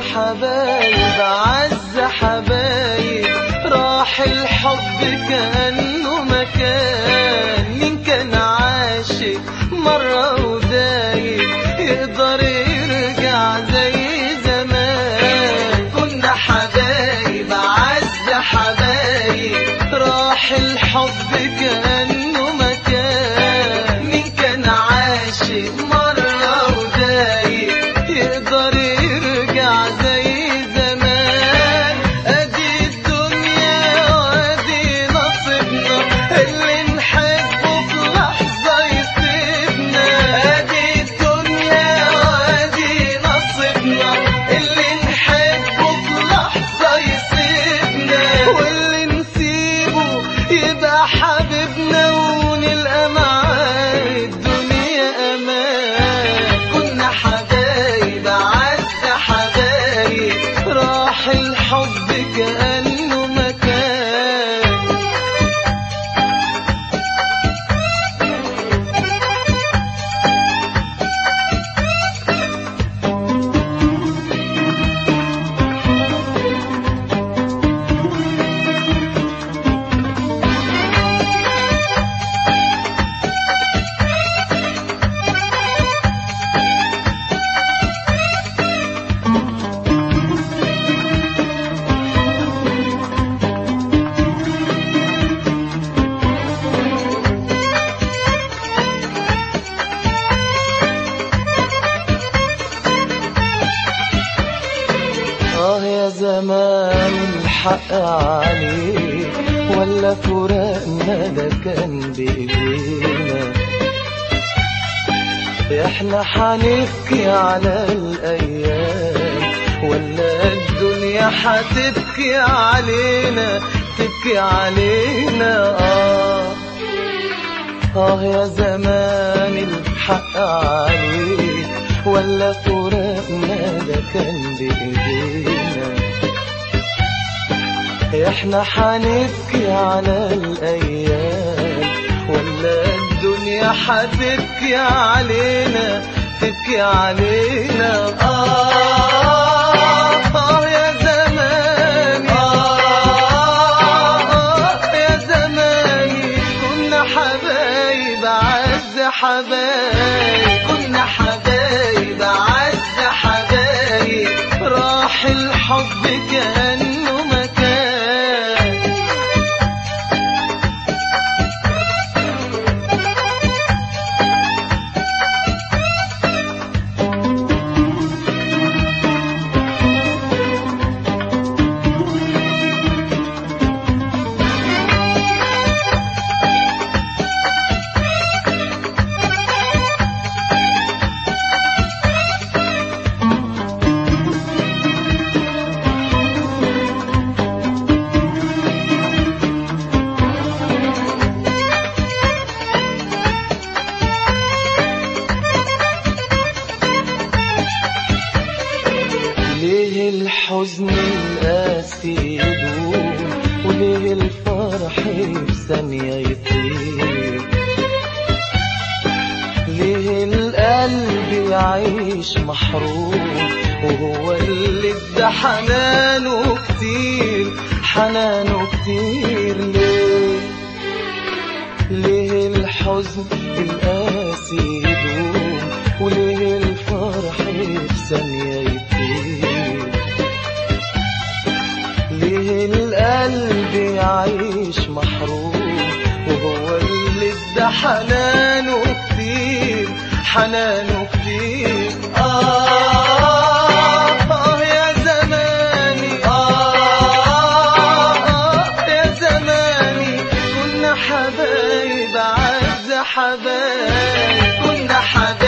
حبايب عز حبايب راح الحب كأنه مكان مين كان عاشق مرة ودايب يقدر يرجع زي زمان كنا حبايب عز حبايب راح الحب كأنه مكان مين كان عاشق مرة ودايب يقدر يرجع زي زمان ادي الدنيا وادي نصيبنا اللي نحبه في لحظة يسيبنا ادي الدنيا وادي نصيبنا اللي نحبه في لحظة يسيبنا واللي نسيبه يبقى حبيبنا ونلقى معاه الدنيا امان كنا حبايب عز حبايب راح الحب كأنه مكان آه يا زمان الحق عليك ولا فراقنا ده كان بإيدينا احنا حنبكي على الأيام ولا الدنيا حتبكي علينا تبكي علينا آه آه يا زمان الحق عليك ولا فراقنا ده كان بإيدينا احنا حنبكي على الأيام ولا الدنيا حتبكي علينا تبكي علينا آه آه يا زماني آه آه يا زماني كنا حبايب عز حبايب كنا حبايب عز حبايب راح الحب كأنه مكان ليه الحزن القاسي يدوم وليه الفرح في ثانية يطير ليه القلب يعيش محروم وهو اللي ادى حنانه كتير حنانه كتير ليه ليه الحزن القاسي يدوم وليه الفرح في ثانية يطير ليه القلب يعيش محروم وهو اللي ادى حنانه كتير حنانه كتير آه آه يا زماني آه آه يا زماني كنا حبايب عز حبايب كنا حبايب